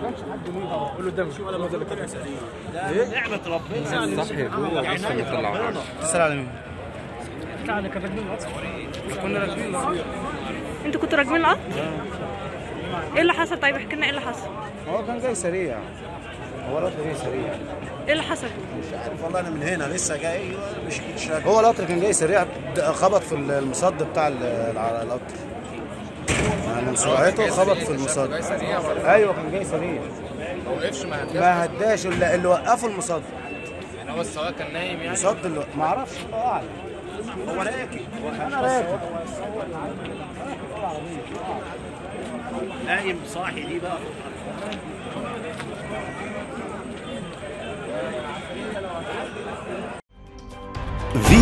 قول له قدامك شو ولا ما اللي كان سليم نعمة ربنا صحي جوه بس اللي طلع تسأل على مين؟ تعال كان راكبين القطر كنا راكبين انتوا كنتوا راكبين القطر؟ ايه اللي حصل طيب احكي لنا ايه اللي حصل؟ هو كان جاي سريع هو القطر جاي سريع ايه اللي حصل؟ مش عارف والله انا من هنا لسه جاي مش شاك هو القطر كان جاي سريع د- خبط في المصد بتاع ال- الع- القطر يعني من سرعته خبط في المصد ايوه كان جاي سريع ما وقفش ما ما هداش اللي, اللي وقفوا المصد يعني هو السواق كان نايم يعني المصد اللي ما اعرفش الله اعلم هو راكب انا راكب نايم صاحي دي بقى في